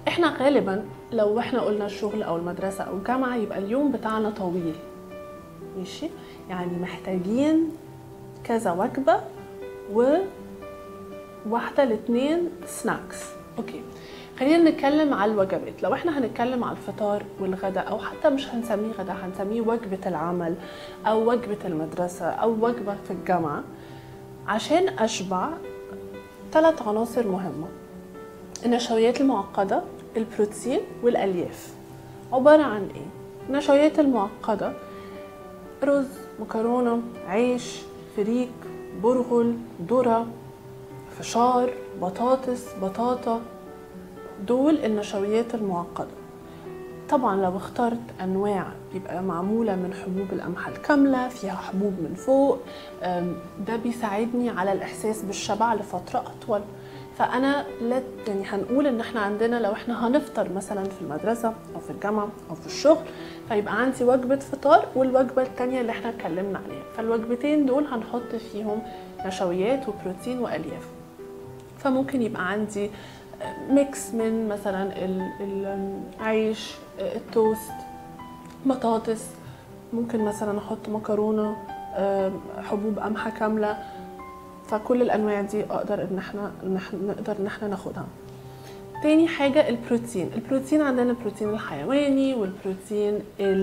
احنا غالبا لو احنا قلنا الشغل او المدرسه او الجامعه يبقى اليوم بتاعنا طويل ماشي يعني محتاجين كذا وجبه و واحده لاتنين سناكس اوكي خلينا نتكلم على الوجبات لو احنا هنتكلم على الفطار والغداء او حتى مش هنسميه غداء هنسميه وجبه العمل او وجبه المدرسه او وجبه في الجامعه عشان اشبع ثلاث عناصر مهمه النشويات المعقده البروتين والالياف عباره عن ايه النشويات المعقده رز مكرونه عيش فريك برغل ذره فشار بطاطس بطاطا دول النشويات المعقده طبعا لو اخترت انواع بيبقى معموله من حبوب القمح الكامله فيها حبوب من فوق أم، ده بيساعدني على الاحساس بالشبع لفتره اطول فانا لا يعني هنقول ان احنا عندنا لو احنا هنفطر مثلا في المدرسه او في الجامعه او في الشغل فيبقى عندي وجبه فطار والوجبه الثانيه اللي احنا اتكلمنا عليها فالوجبتين دول هنحط فيهم نشويات وبروتين والياف فممكن يبقى عندي ميكس من مثلا ال- العيش التوست بطاطس ممكن مثلا احط مكرونه آم، حبوب قمحه كامله فكل الانواع دي اقدر ان احنا إن إحنا- نقدر ان احنا ناخدها تاني حاجة البروتين البروتين عندنا البروتين الحيواني والبروتين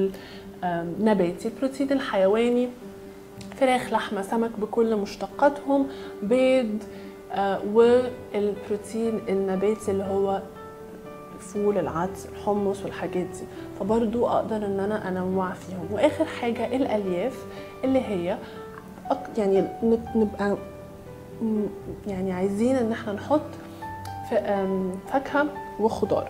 النباتي البروتين الحيواني فراخ لحمة سمك بكل مشتقاتهم بيض آه، والبروتين النباتي اللي هو الفول العدس الحمص والحاجات دي فبرضو اقدر ان انا انوع فيهم واخر حاجة الالياف اللي هي أك- يعني نب- نبقى م- يعني عايزين ان احنا نحط في آم، فاكهة وخضار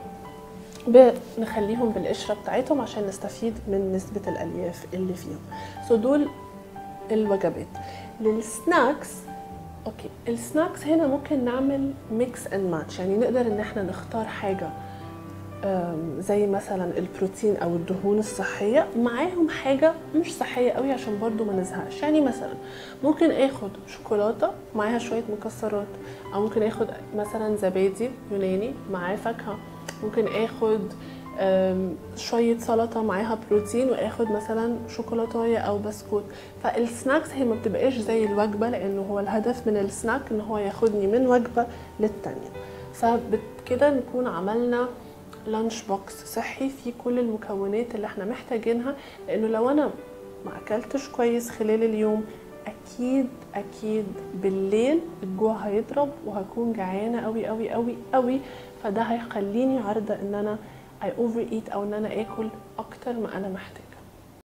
بنخليهم بالقشرة بتاعتهم عشان نستفيد من نسبة الألياف اللي فيهم سو دول الوجبات للسناكس اوكي السناكس هنا ممكن نعمل ميكس اند ماتش يعني نقدر ان احنا نختار حاجه أم، زي مثلا البروتين او الدهون الصحيه معاهم حاجه مش صحيه قوي عشان برضو ما نزهقش يعني مثلا ممكن اخد شوكولاته معاها شويه مكسرات او ممكن اخد مثلا زبادي يوناني معاه فاكهه ممكن اخد أم، شويه سلطه معاها بروتين واخد مثلا شوكولاتايه او بسكوت فالسناكس هي ما بتبقاش زي الوجبه لانه هو الهدف من السناك ان هو ياخدني من وجبه للتانيه فبكده نكون عملنا لانش بوكس صحي فيه كل المكونات اللي احنا محتاجينها لانه لو انا ما اكلتش كويس خلال اليوم اكيد اكيد بالليل الجوع هيضرب وهكون جعانه قوي قوي قوي قوي فده هيخليني عارضه ان انا اي اوفر ايت او ان انا اكل اكتر ما انا محتاجه